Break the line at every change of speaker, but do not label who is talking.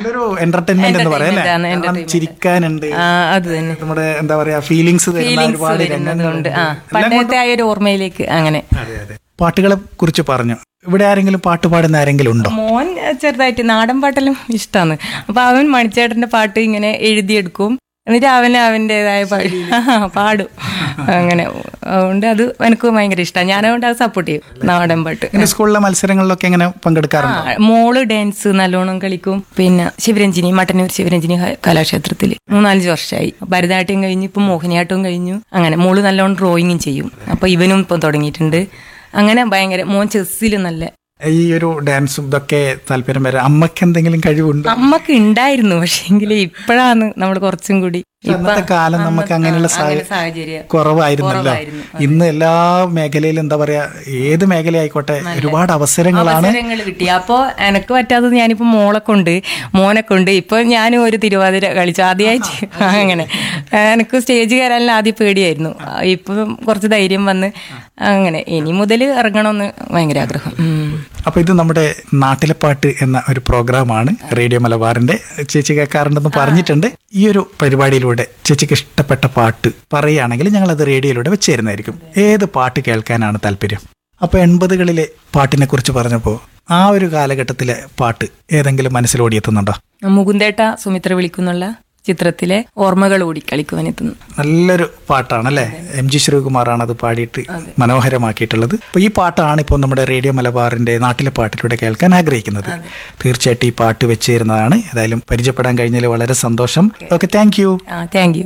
നല്ലൊരു എന്റർടൈൻമെന്റ് എന്ന് പറയാം അല്ലേ
Entertainment ആണ്,
കാരണം ചിരിക്കാനുണ്ട്
ആ അത് തന്നെ
നമ്മുടെ എന്താ പറയാ ഫീലിങ്സ് തരുന്ന
ഫീലിങ്സ്
ഒരുപാട്
വരുന്നത് കൊണ്ട് ആ
രംഗങ്ങളുണ്ട്. എല്ലാം
പണ്ടത്തെ ആ ഒരു ഓർമ്മയിലേക്ക് അങ്ങനെ
അതെ അതെ പാട്ടുകളെ കുറിച്ച് പറഞ്ഞു ഇവിടെ ആരെങ്കിലും പാട്ട് പാടുന്ന ആരെങ്കിലും ഉണ്ടോ
മോൻ ചെറുതായിട്ട് നാടൻ പാട്ടെല്ലാം ഇഷ്ടമാണ് അപ്പൊ അവൻ മണിച്ചേട്ടന്റെ പാട്ട് ഇങ്ങനെ എഴുതിയെടുക്കും എന്നിട്ട് അവന് അവൻ്റെതായ പാടി പാടും അങ്ങനെ അതുകൊണ്ട് അത് എനിക്ക് ഭയങ്കര ഇഷ്ടമാണ് ഞാൻ അതുകൊണ്ട് അത് സപ്പോർട്ട് ചെയ്യും നാടൻ പാട്ട്
ഇങ്ങനെ സ്കൂളിലെ മത്സരങ്ങളിലൊക്കെ എങ്ങനെ പങ്കെടുക്കാറുണ്ടോ
ആ, മോള് ഡാൻസ് നല്ലോണം കളിക്കും പിന്നെ ശിവരഞ്ജിനി മട്ടന്നൂർ ശിവരഞ്ജിനി ക- കലാക്ഷേത്രത്തിൽ മൂന്നാലഞ്ച് വർഷമായി ഭരതനാട്യം കഴിഞ്ഞു ഇപ്പം മോഹിനിയാട്ടവും കഴിഞ്ഞു അങ്ങനെ മോള് നല്ലോണം ഡ്രോയിങ്ങും ചെയ്യും അപ്പൊ ഇവനും ഇപ്പം തുടങ്ങിയിട്ടുണ്ട് അങ്ങനെ ഭയങ്കര മോൻ ചെസ്സിൽ നല്ല
ഈ ഒരു ഡാൻസും ഇതൊക്കെ താല്പര്യം വരാം അമ്മക്ക് എന്തെങ്കിലും കഴിവുണ്ടോ
അമ്മക്ക് ഉണ്ടായിരുന്നു പക്ഷെങ്കിൽ ഇപ്പോഴാണ് നമ്മൾ കുറച്ചും കൂടി ഇപ്പൊ
അന്നത്തെ കാലം നമുക്ക് അങ്ങനെയുള്ള സാഹ-
അങ്ങനെ സാഹചര്യം
കുറവായിരുന്നല്ലോ
കുറവായിരുന്നു.
ഇന്ന് എല്ലാ മേഖലയിലും എന്താ പറയാ ഏത് മേഖലയായിക്കോട്ടെ ഒരുപാട് അവസരങ്ങളാണ്
അവസരങ്ങൾ കിട്ടി അപ്പോ എനക്ക് പറ്റാത്തത് ഞാനിപ്പോ മോളെ കൊണ്ട് മോനെ കൊണ്ട് ഇപ്പൊ ഞാനും ഒരു തിരുവാതിര കളിച്ചു ആദ്യമായിട്ട് അങ്ങനെ എനിക്ക് സ്റ്റേജ് കയറാൻ ആദ്യം പേടിയായിരുന്നു ഇപ്പൊ കുറച്ച് ധൈര്യം വന്ന് അങ്ങനെ ഇനി മുതൽ ഇറങ്ങണമെന്ന് ഭയങ്കര ആഗ്രഹം ഉം.
അപ്പൊ ഇത് നമ്മുടെ നാട്ടിലെ പാട്ട് എന്ന ഒരു പ്രോഗ്രാമാണ് റേഡിയോ മലബാറിന്റെ ചേച്ചി കേൾക്കാറുണ്ടെന്ന് പറഞ്ഞിട്ടുണ്ട് ഈ ഒരു പരിപാടിയിലൂടെ ചേച്ചിക്ക് ഇഷ്ടപ്പെട്ട പാട്ട് പറയുകയാണെങ്കിൽ ഞങ്ങൾ അത് റേഡിയോയിലൂടെ വെച്ച് തരുന്നതായിരിക്കും ഏത് പാട്ട് കേൾക്കാനാണ് താല്പര്യം അപ്പൊ എൺപതുകളിലെ പാട്ടിനെ കുറിച്ച് പറഞ്ഞപ്പോൾ ആ ഒരു കാലഘട്ടത്തിലെ പാട്ട് ഏതെങ്കിലും മനസ്സിൽ ഓടിയെത്തുന്നുണ്ടോ
മുകുന്ദേട്ട സുമിത്ര വിളിക്കുന്നുള്ള ചിത്രത്തിലെ ഓർമ്മകൾ ഓടി കളിക്കുവാനെത്തുന്നു
നല്ലൊരു പാട്ടാണ് അല്ലേ എം ജി ശ്രീകുമാറാണ് അത് പാടിയിട്ട് മനോഹരമാക്കിയിട്ടുള്ളത് അപ്പൊ ഈ പാട്ടാണ് ഇപ്പോൾ നമ്മുടെ റേഡിയോ മലബാറിന്റെ നാട്ടിലെ പാട്ടിലൂടെ കേൾക്കാൻ ആഗ്രഹിക്കുന്നത് തീർച്ചയായിട്ടും ഈ പാട്ട് വെച്ച് തരുന്നതാണ് ഏതായാലും പരിചയപ്പെടാൻ കഴിഞ്ഞതിൽ വളരെ സന്തോഷം ഓക്കെ താങ്ക് യു
ആ താങ്ക് യു